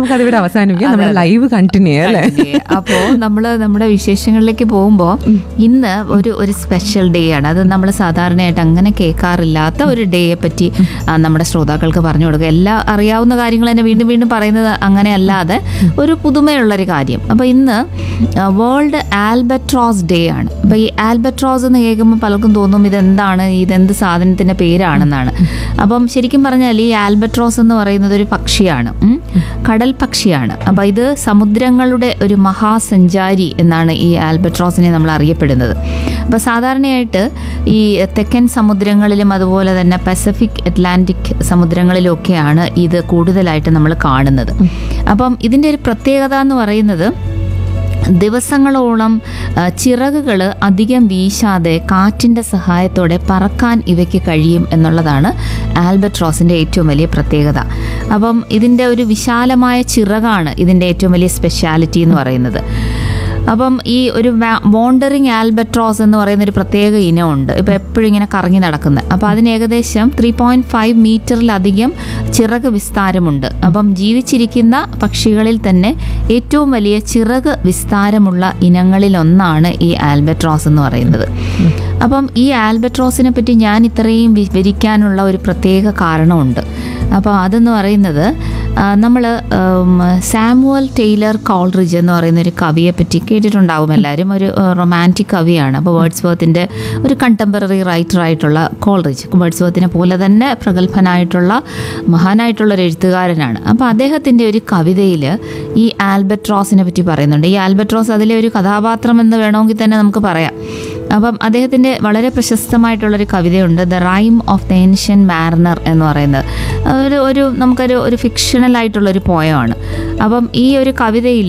നമുക്ക് അതിവിടെ അവസാനിപ്പിക്കാം നമ്മുടെ ലൈവ് കണ്ടിന്യൂ അല്ലേ അപ്പോ നമ്മള് നമ്മുടെ വിശേഷങ്ങളിലേക്ക് പോകുമ്പോ ഇന്ന് ഒരു ഒരു സ്പെഷ്യൽ ഡേ ആണ് അത് നമ്മൾ സാധാരണയായിട്ട് അങ്ങനെ കേൾക്കാറില്ലാത്ത ഒരു ഡേയെ പറ്റി ആ, നമ്മുടെ ശ്രോതാക്കൾക്ക് പറഞ്ഞു കൊടുക്കുക എല്ലാ അറിയാവുന്ന കാര്യങ്ങൾ തന്നെ വീണ്ടും വീണ്ടും പറയുന്നത് അങ്ങനെ അല്ലാതെ ഒരു പുതുമയുള്ളൊരു കാര്യം അപ്പൊ ഇന്ന് വേൾഡ് ആൽബട്രോസ് ഡേ ആണ് അപ്പൊ ഈ ആൽബട്രോസ് എന്ന് കേൾക്കുമ്പോൾ പലർക്കും തോന്നും ഇതെന്താണ് ഇതെന്ത് സാധനത്തിന്റെ പേരാണെന്നാണ് അപ്പം ശരിക്കും പറഞ്ഞാൽ ഈ ആൽബട്രോസ് എന്ന് പറയുന്നത് ഒരു പക്ഷിയാണ് ഉം. കടൽ പക്ഷിയാണ് അപ്പൊ ഇത് സമുദ്രങ്ങളുടെ ഒരു മഹാസഞ്ചാരി എന്നാണ് ഈ ആൽബട്രോസിനെ നമ്മൾ അറിയപ്പെടുന്നത് അപ്പൊ സാധാരണയായിട്ട് ഈ തെക്കൻ സമുദ്രങ്ങളിലും അതുപോലെ തന്നെ പസഫിക് അറ്റ്ലാന്റിക് സമുദ്രങ്ങളിലും ഒക്കെയാണ് ഇത് കൂടുതലായിട്ട് നമ്മൾ കാണുന്നത് അപ്പം ഇതിൻ്റെ ഒരു പ്രത്യേകത എന്ന് പറയുന്നത് ദിവസങ്ങളോളം ചിറകുകൾ അധികം വീശാതെ കാറ്റിൻ്റെ സഹായത്തോടെ പറക്കാൻ ഇവയ്ക്ക് കഴിയും എന്നുള്ളതാണ് ആൽബട്രോസിൻ്റെ ഏറ്റവും വലിയ പ്രത്യേകത അപ്പം ഇതിൻ്റെ ഒരു വിശാലമായ ചിറകാണ് ഇതിൻ്റെ ഏറ്റവും വലിയ സ്പെഷ്യാലിറ്റി എന്ന് പറയുന്നത് അപ്പം ഈ ഒരു വോണ്ടറിങ് ആൽബട്രോസ് എന്ന് പറയുന്ന ഒരു പ്രത്യേക ഇനമുണ്ട് ഇപ്പം എപ്പോഴും ഇങ്ങനെ കറങ്ങി നടക്കുന്നത് അപ്പം അതിന് ഏകദേശം ത്രീ പോയിന്റ് ഫൈവ് മീറ്ററിലധികം ചിറക് വിസ്താരമുണ്ട് അപ്പം ജീവിച്ചിരിക്കുന്ന പക്ഷികളിൽ തന്നെ ഏറ്റവും വലിയ ചിറക് വിസ്താരമുള്ള ഇനങ്ങളിലൊന്നാണ് ഈ ആൽബട്രോസ് എന്ന് പറയുന്നത് അപ്പം ഈ ആൽബട്രോസിനെ പറ്റി ഞാൻ ഇത്രയും വിവരിക്കാനുള്ള ഒരു പ്രത്യേക കാരണമുണ്ട് അപ്പോൾ അതെന്ന് പറയുന്നത് നമ്മൾ സാമുവൽ ടൈലർ കോൾറിഡ്ജ് എന്ന് പറയുന്ന ഒരു കവിയെ പറ്റി കേട്ടിട്ടുണ്ടാവും എല്ലാവരും ഒരു റൊമാൻറ്റിക് കവിയാണ് അപ്പോൾ വേർഡ്സ് വർത്തിൻ്റെ ഒരു കണ്ടംപററി റൈറ്റർ ആയിട്ടുള്ള കോൾറിഡ്ജ് വേർഡ്സ് വർത്തിനെ പോലെ തന്നെ പ്രഗത്ഭനായിട്ടുള്ള മഹാനായിട്ടുള്ള ഒരു എഴുത്തുകാരനാണ് അപ്പോൾ അദ്ദേഹത്തിൻ്റെ ഒരു കവിതയിൽ ഈ ആൽബട്രോസിനെ പറ്റി പറയുന്നുണ്ട് ഈ ആൽബട്രോസ് അതിലെ ഒരു കഥാപാത്രം എന്ന് വേണമെങ്കിൽ തന്നെ നമുക്ക് പറയാം അപ്പം അദ്ദേഹത്തിൻ്റെ വളരെ പ്രശസ്തമായിട്ടുള്ളൊരു കവിതയുണ്ട് the Rime of the Ancient Mariner എന്ന് പറയുന്നത് ഒരു ഒരു നമുക്കൊരു ഒരു ഫിക്ഷണൽ ആയിട്ടുള്ള ഒരു പോയമാണ് അപ്പം ഈ ഒരു കവിതയിൽ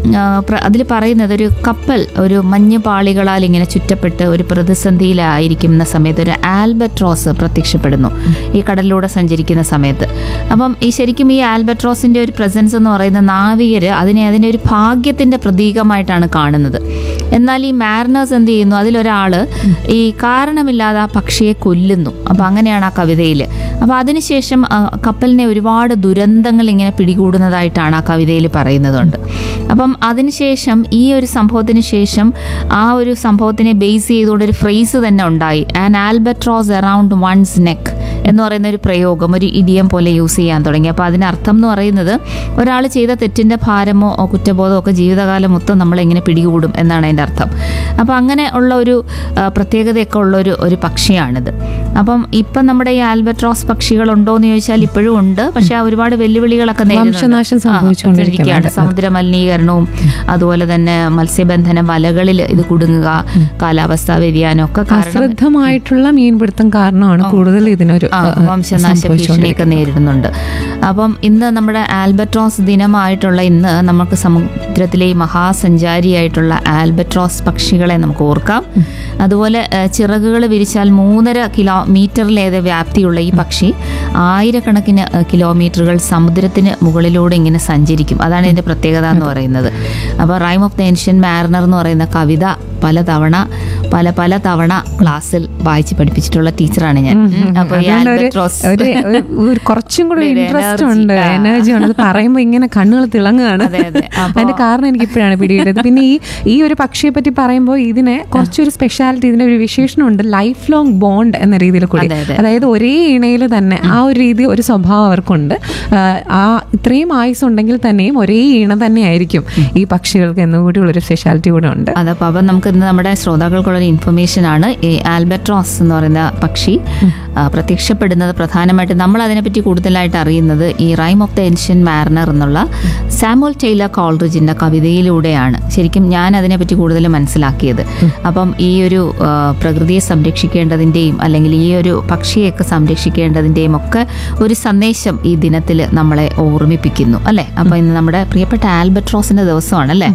അതിൽ പറയുന്നത് ഒരു കപ്പൽ ഒരു മഞ്ഞ് പാളികളാൽ ഇങ്ങനെ ചുറ്റപ്പെട്ട് ഒരു പ്രതിസന്ധിയിലായിരിക്കുന്ന സമയത്ത് ഒരു ആൽബട്രോസ് പ്രത്യക്ഷപ്പെടുന്നു ഈ കടലിലൂടെ സഞ്ചരിക്കുന്ന സമയത്ത് അപ്പം ഈ ശരിക്കും ഈ ആൽബട്രോസിൻ്റെ ഒരു പ്രസൻസ് എന്ന് പറയുന്ന നാവികർ അതിനെ അതിൻ്റെ ഒരു ഭാഗ്യത്തിൻ്റെ പ്രതീകമായിട്ടാണ് കാണുന്നത് എന്നാൽ ഈ മാരിനേഴ്സ് എന്ത് ചെയ്യുന്നു അതിലൊരാൾ ഈ കാരണമില്ലാതെ ആ പക്ഷിയെ കൊല്ലുന്നു അപ്പം അങ്ങനെയാണ് ആ കവിതയിൽ അപ്പോൾ അതിനുശേഷം ആ കപ്പലിനെ ഒരുപാട് ദുരന്തങ്ങൾ ഇങ്ങനെ പിടികൂടുന്നതായിട്ടാണ് ആ കവിതയിൽ പറയുന്നതുണ്ട് അപ്പം അതിനുശേഷം ഈ ഒരു സംഭവത്തിന് ശേഷം ആ ഒരു സംഭവത്തിനെ ബേസ് ചെയ്തുകൊണ്ട് ഒരു ഫ്രേസ് തന്നെ ഉണ്ടായി an albatross around one's neck എന്ന് പറയുന്ന ഒരു പ്രയോഗം ഒരു ഇടിയം പോലെ യൂസ് ചെയ്യാൻ തുടങ്ങി അപ്പോൾ അതിനർത്ഥം എന്ന് പറയുന്നത് ഒരാൾ ചെയ്ത തെറ്റിൻ്റെ ഭാരമോ ഓ കുറ്റബോധമോ ഒക്കെ ജീവിതകാലം മൊത്തം നമ്മളെങ്ങനെ പിടികൂടും എന്നാണ് അതിൻ്റെ അർത്ഥം അപ്പോൾ അങ്ങനെ ഉള്ള ഒരു ആ, പ്രത്യേകതയൊക്കെ ഉള്ള ഒരു ഒരു പക്ഷിയാണിത് അപ്പം ഇപ്പം നമ്മുടെ ഈ ആൽബട്രോസ് പക്ഷികളുണ്ടോ എന്ന് ചോദിച്ചാൽ ഇപ്പോഴും ഉണ്ട് പക്ഷേ ആ ഒരുപാട് വെല്ലുവിളികളൊക്കെ നേരിടുന്നുണ്ട്. വംശനാശം ആ, സംഭവിച്ചുകൊണ്ടിരിക്കുകയാണ്. സമുദ്ര മലിനീകരണവും അതുപോലെ തന്നെ മത്സ്യബന്ധന വലകളിൽ ഇത് കുടുങ്ങുക കാലാവസ്ഥാ വ്യതിയാനം ഒക്കെ കാരണം അശ്രദ്ധമായിട്ടുള്ള മീൻപിടുത്തം കാരണമാണ് കൂടുതൽ ഇതിനൊരു ആ, ആ, വംശനാശ ഭീഷണിയൊക്കെ നേരിടുന്നുണ്ട് അപ്പം ഇന്ന് നമ്മുടെ ആൽബട്രോസ് ദിനമായിട്ടുള്ള ഇന്ന് നമുക്ക് സമുദ്രത്തിലെ ഈ മഹാസഞ്ചാരിയായിട്ടുള്ള ആൽബട്രോസ് പക്ഷികളെ നമുക്ക് ഓർക്കാം അതുപോലെ ചിറകുകൾ വിരിച്ചാൽ മൂന്നര കിലോ മീറ്ററിലേറെ വ്യാപ്തിയുള്ള ഈ പക്ഷി ആയിരക്കണക്കിന് ഏ, കിലോമീറ്ററുകൾ സമുദ്രത്തിന് മുകളിലൂടെ ഇങ്ങനെ സഞ്ചരിക്കും അതാണ് ഇതിന്റെ പ്രത്യേകത എന്ന് പറയുന്നത് അപ്പോൾ Rime of the Ancient Mariner എന്ന് പറയുന്ന കവിത പലതവണ പല പല തവണ ക്ലാസ്സിൽ വായിച്ച് പഠിപ്പിച്ചിട്ടുള്ള ടീച്ചറാണ് ഞാൻ ഉം. അപ്പോൾ ഈ അതുകൊണ്ട് ഒരു- ആൽബട്രോസ് ഒരു ഒരു- ഒരു കുറച്ചും കൂടെ ഒരു ഇൻട്രസ്റ്റ് energy. ഉണ്ട് ആ. എനർജി ഉണ്ട് അത് പറയുമ്പോൾ ഇങ്ങനെ കണ്ണുകൾ തിളങ്ങുകയാണ് അതെ, അതെ. അപ്പോ- അതിന്റെ കാരണം എനിക്ക് ഇപ്പോഴാണ് പിടികിട്ടത് പിന്നെ ഈ ഈ ഒരു പക്ഷിയെ പറ്റി പറയുമ്പോൾ ഇതിന് കുറച്ചൊരു സ്പെഷ്യാലിറ്റി ഇതിന്റെ ഒരു വിശേഷണമുണ്ട് ലൈഫ് ലോങ് ബോണ്ട് എന്ന രീതിയിൽ കൂടി അതെ, അതെ. അതായത് ഒരേ ഇണയിൽ തന്നെ ആ ഒരു രീതി ഒരു സ്വഭാവം അവർക്കുണ്ട് ആ, ആ ഇത്രയും ആയുസ് ഉണ്ടെങ്കിൽ തന്നെയും ഒരേ ഇണ തന്നെയായിരിക്കും ഈ പക്ഷികൾക്ക് എന്നുകൂടിയുള്ള ഒരു സ്പെഷ്യാലിറ്റി കൂടെ ഉണ്ട് അതപ്പോൾ അപ്പം നമുക്ക് ഇന്ന് നമ്മുടെ ശ്രോതാക്കൾക്കുള്ള ഒരു ഇൻഫർമേഷൻ ആണ് ഈ ആൽബട്രോസ് എന്ന് പറയുന്ന പക്ഷി ആ, പ്രത്യക്ഷപ്പെടുന്നത് പ്രധാനമായിട്ട് നമ്മൾ അതിനെപ്പറ്റി കൂടുതലായിട്ട് അറിയുന്നത് ഈ Rime of the Ancient Mariner എന്നുള്ള സാമുവൽ ടൈലർ കോൾറിജിൻ്റെ കവിതയിലൂടെയാണ് ശരിക്കും ഞാൻ അതിനെപ്പറ്റി കൂടുതൽ മനസ്സിലാക്കിയത് അപ്പം ഈ ഒരു ആ, പ്രകൃതിയെ സംരക്ഷിക്കേണ്ടതിൻ്റെയും അല്ലെങ്കിൽ ഈ ഒരു പക്ഷിയെയൊക്കെ സംരക്ഷിക്കേണ്ടതിൻ്റെയും ഒക്കെ ഒരു സന്ദേശം ഈ ദിനത്തിൽ നമ്മളെ ഓർമ്മിപ്പിക്കുന്നു അല്ലേ അപ്പോൾ ഇന്ന് നമ്മുടെ പ്രിയപ്പെട്ട ആൽബട്രോസിൻ്റെ ദിവസമാണ് അല്ലേ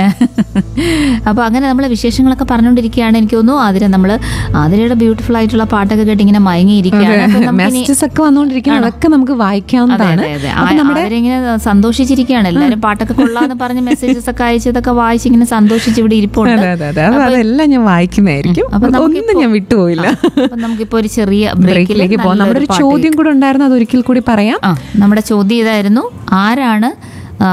അപ്പോൾ അങ്ങനെ നമ്മൾ വിശേഷങ്ങളൊക്കെ പറഞ്ഞുകൊണ്ടിരിക്കുകയാണ് എനിക്ക് തോന്നുന്നു ആതിര നമ്മൾ ആതിരയുടെ ബ്യൂട്ടിഫുൾ ആയിട്ടുള്ള പാട്ടൊക്കെ കേട്ട് ഇങ്ങനെ മയങ്ങിയിരിക്കുകയാണ് അപ്പോൾ നമുക്കിനി- മെസ്സേജസ് ഒക്കെ വന്നുകൊണ്ടിരിക്കുന്നത് അതൊക്കെ നമുക്ക് അതെ വായിക്കാവുന്നതാണ് അതെ അതെ അപ്പൊ നമ്മുടെ അവരിങ്ങനെ സന്തോഷിച്ചിരിക്കുകയാണ് എല്ലാവരും പാട്ടൊക്കെ കൊള്ളാന്ന് പറഞ്ഞ് മെസ്സേജസ് ഒക്കെ അയച്ചതൊക്കെ വായിച്ച് ഇങ്ങനെ സന്തോഷിച്ച് ഇവിടെ ഇരിപ്പുണ്ട് അതെ അതെ അതെ അപ്പൊ അതെല്ലാം ഞാൻ വായിക്കുന്നതായിരിക്കും അപ്പൊ ഒന്നും നമുക്കിപ്പോ- ഞാൻ വിട്ടുപോയില്ല അപ്പൊ നമുക്കിപ്പോ ഒരു ചെറിയ ബ്രേക്കിലേക്ക് പോകാം നമ്മുടെ ഒരു ചോദ്യം കൂടെ ഉണ്ടായിരുന്നു അത് ഒരിക്കൽ കൂടി പറയാം ആ നമ്മുടെ ചോദ്യം ഇതായിരുന്നു ആരാണ്